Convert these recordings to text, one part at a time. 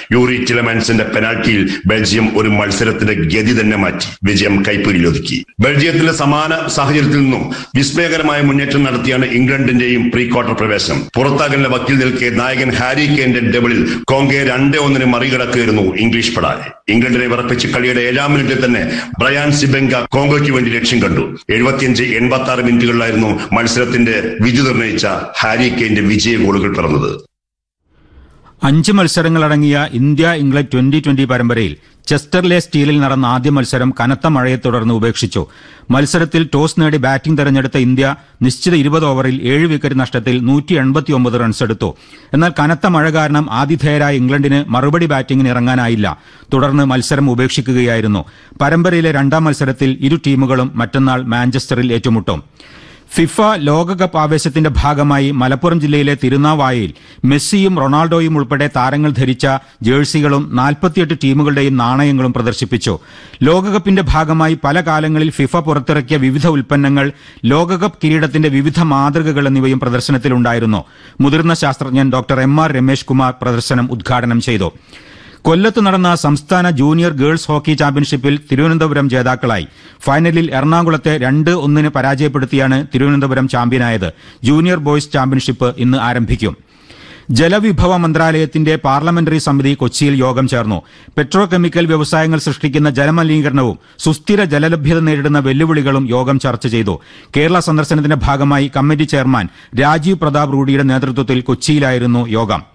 Yuri ടിലമൻസിന്റെ പെനാൽറ്റിയിൽ Belgium ഒരു മത്സരത്തിന്റെ ഗതി തന്നെ മാറ്റി വിജയം കൈപ്പിടിയിലൊതുക്കി ബെൽജിയത്തിന്റെ സമാന സാഹചര്യത്തിൽ നിന്നും വിസ്മയകരമായ മുന്നേറ്റം നടത്തിയാണ് ഇംഗ്ലണ്ടിന്റെയും പ്രീ ക്വാർട്ടർ പ്രവേശനം പുറത്താകലിന്റെ വക്കീൽ നിൽക്കെ നായകൻ ഹാരി കെയിന്റെ ഡബിളിൽ കോങ്കയെ രണ്ടേ ഒന്നിന് മറികടക്കുകയായിരുന്നു ഇംഗ്ലീഷ് പടായി ഇംഗ്ലണ്ടിനെ വിറപ്പിച്ച് കളിയുടെ ഏഴാം മിനിറ്റിൽ തന്നെ ബ്രയാൻ സിബെങ്ക കോങ്കോയ്ക്ക് വേണ്ടി ലക്ഷ്യം കണ്ടു എഴുപത്തിയഞ്ച് എൺപത്തി ആറ് മിനിറ്റുകളിലായിരുന്നു മത്സരത്തിന്റെ വിധി നിർണയിച്ച ഹാരി കെയിന്റെ വിജയ ഗോളുകൾ പിറന്നത് അഞ്ച് മത്സരങ്ങളടങ്ങിയ ഇന്ത്യ ഇംഗ്ലണ്ട് ട്വന്റി ട്വന്റി പരമ്പരയിൽ ചെസ്റ്റർലെ സ്റ്റീലിൽ നടന്ന ആദ്യ മത്സരം കനത്ത മഴയെ തുടർന്ന് ഉപേക്ഷിച്ചു മത്സരത്തിൽ ടോസ് നേടി ബാറ്റിംഗ് തെരഞ്ഞെടുത്ത ഇന്ത്യ നിശ്ചിത ഇരുപത് ഓവറിൽ ഏഴ് വിക്കറ്റ് നഷ്ടത്തിൽ നൂറ്റി എൺപത്തിയൊമ്പത് റൺസ് എടുത്തു എന്നാൽ കനത്ത മഴ കാരണം ആതിഥേയരായ ഇംഗ്ലണ്ടിന് മറുപടി ബാറ്റിംഗിന് ഇറങ്ങാനായില്ല തുടർന്ന് മത്സരം ഉപേക്ഷിക്കുകയായിരുന്നു പരമ്പരയിലെ രണ്ടാം മത്സരത്തിൽ ഇരു ടീമുകളും മറ്റന്നാൾ മാഞ്ചസ്റ്ററിൽ ഏറ്റുമുട്ടും ഫിഫ ലോകകപ്പ് ആവേശത്തിന്റെ ഭാഗമായി മലപ്പുറം ജില്ലയിലെ തിരുനാവായയിൽ മെസ്സിയും റൊണാൾഡോയും ഉൾപ്പെടെ താരങ്ങൾ ധരിച്ച ജേഴ്സികളും നാൽപ്പത്തിയെട്ട് ടീമുകളുടെയും നാണയങ്ങളും പ്രദർശിപ്പിച്ചു ലോകകപ്പിന്റെ ഭാഗമായി പല കാലങ്ങളിൽ ഫിഫ പുറത്തിറക്കിയ വിവിധ ഉൽപ്പന്നങ്ങൾ ലോകകപ്പ് കിരീടത്തിന്റെ വിവിധ മാതൃകകൾ എന്നിവയും പ്രദർശനത്തിലുണ്ടായിരുന്നു മുതിർന്ന ശാസ്ത്രജ്ഞൻ doctor M R Ramesh Kumar പ്രദർശനം ഉദ്ഘാടനം ചെയ്തു കൊല്ലത്ത് നടന്ന സംസ്ഥാന ജൂനിയർ ഗേൾസ് ഹോക്കി ചാമ്പ്യൻഷിപ്പിൽ തിരുവനന്തപുരം ജേതാക്കളായി ഫൈനലിൽ എറണാകുളത്തെ രണ്ട് ഒന്നിന് പരാജയപ്പെടുത്തിയാണ് തിരുവനന്തപുരം ചാമ്പ്യനായത് ജൂനിയർ ബോയ്സ് ചാമ്പ്യൻഷിപ്പ് ഇന്ന് ആരംഭിക്കും ജലവിഭവ മന്ത്രാലയത്തിന്റെ പാർലമെന്ററി സമിതി കൊച്ചിയിൽ യോഗം ചേർന്നു പെട്രോ കെമിക്കൽ വ്യവസായങ്ങൾ സൃഷ്ടിക്കുന്ന ജലമലിനീകരണവും സുസ്ഥിര ജലലഭ്യത നേരിടുന്ന വെല്ലുവിളികളും യോഗം ചർച്ച ചെയ്തു കേരള സന്ദർശനത്തിന്റെ ഭാഗമായി കമ്മിറ്റി ചെയർമാൻ രാജീവ് പ്രതാപ് റൂഡിയുടെ നേതൃത്വത്തിൽ കൊച്ചിയിലായിരുന്നു യോഗം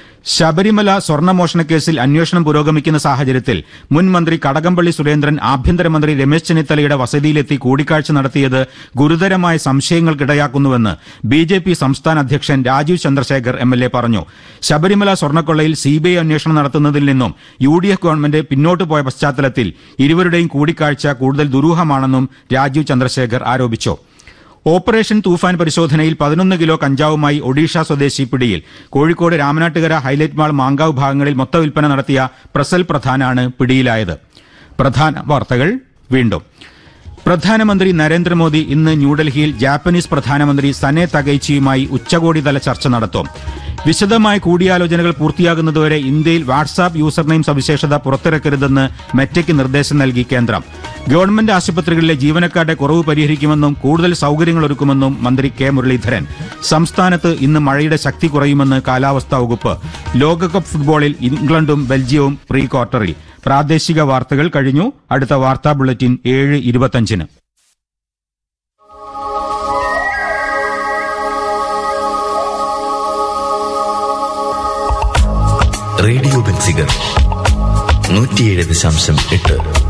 ശബരിമല സ്വർണ്ണമോഷണ കേസിൽ അന്വേഷണം പുരോഗമിക്കുന്ന സാഹചര്യത്തിൽ മുൻ മന്ത്രി കടകംപള്ളി സുരേന്ദ്രൻ ആഭ്യന്തരമന്ത്രി രമേശ് ചെന്നിത്തലയുടെ വസതിയിലെത്തി കൂടിക്കാഴ്ച നടത്തിയത് ഗുരുതരമായ സംശയങ്ങൾക്കിടയാക്കുന്നുവെന്ന് ബി ജെ പി സംസ്ഥാന അധ്യക്ഷൻ Rajeev Chandrasekhar M L A പറഞ്ഞു ശബരിമല സ്വർണ്ണക്കൊള്ളയിൽ സിബിഐ അന്വേഷണം നടത്തുന്നതിൽ നിന്നും യു ഡി എഫ് ഗവൺമെന്റ് പിന്നോട്ട് പോയ പശ്ചാത്തലത്തിൽ ഇരുവരുടെയും കൂടിക്കാഴ്ച കൂടുതൽ ദുരൂഹമാണെന്നും രാജീവ് ചന്ദ്രശേഖർ ആരോപിച്ചു ഓപ്പറേഷൻ തൂഫാൻ പരിശോധനയിൽ പതിനൊന്ന് കിലോ കഞ്ചാവുമായി ഒഡീഷ സ്വദേശി പിടിയിൽ കോഴിക്കോട് രാമനാട്ടുകര ഹൈലൈറ്റ് മാൾ മാങ്കാവ് ഭാഗങ്ങളിൽ മൊത്ത വിൽപ്പന നടത്തിയ പ്രസൽ പ്രധാനാണ് പിടിയിലായത് പ്രധാന വാർത്തകൾ വീണ്ടും പ്രധാനമന്ത്രി നരേന്ദ്രമോദി ഇന്ന് ന്യൂഡൽഹിയിൽ ജാപ്പനീസ് പ്രധാനമന്ത്രി സനെ തകൈച്ചിയുമായി ഉച്ചകോടിതല ചർച്ച നടത്തും വിശദമായ കൂടിയാലോചനകൾ പൂർത്തിയാകുന്നതുവരെ ഇന്ത്യയിൽ വാട്സാപ്പ് യൂസർനെയിം സവിശേഷത പുറത്തിറക്കരുതെന്ന് മെറ്റയ്ക്ക് നിർദ്ദേശം നൽകി കേന്ദ്രം ഗവൺമെന്റ് ആശുപത്രികളിലെ ജീവനക്കാരുടെ കുറവ് പരിഹരിക്കുമെന്നും കൂടുതൽ സൌകര്യങ്ങൾ ഒരുക്കുമെന്നും മന്ത്രി കെ മുരളീധരൻ സംസ്ഥാനത്ത് ഇന്ന് മഴയുടെ ശക്തി കുറയുമെന്ന് കാലാവസ്ഥാ വകുപ്പ് ലോകകപ്പ് ഫുട്ബോളിൽ ഇംഗ്ലണ്ടും ബെൽജിയവും പ്രീ ക്വാർട്ടറിൽ പ്രാദേശിക വാർത്തകൾ കഴിഞ്ഞു അടുത്ത വാർത്താ ബുള്ളറ്റിൻ ഏഴ് ഇരുപത്തഞ്ചിന് റേഡിയോ ബെൻസിഗർ നൂറ്റിയേഴ് ദശാംശം എട്ട്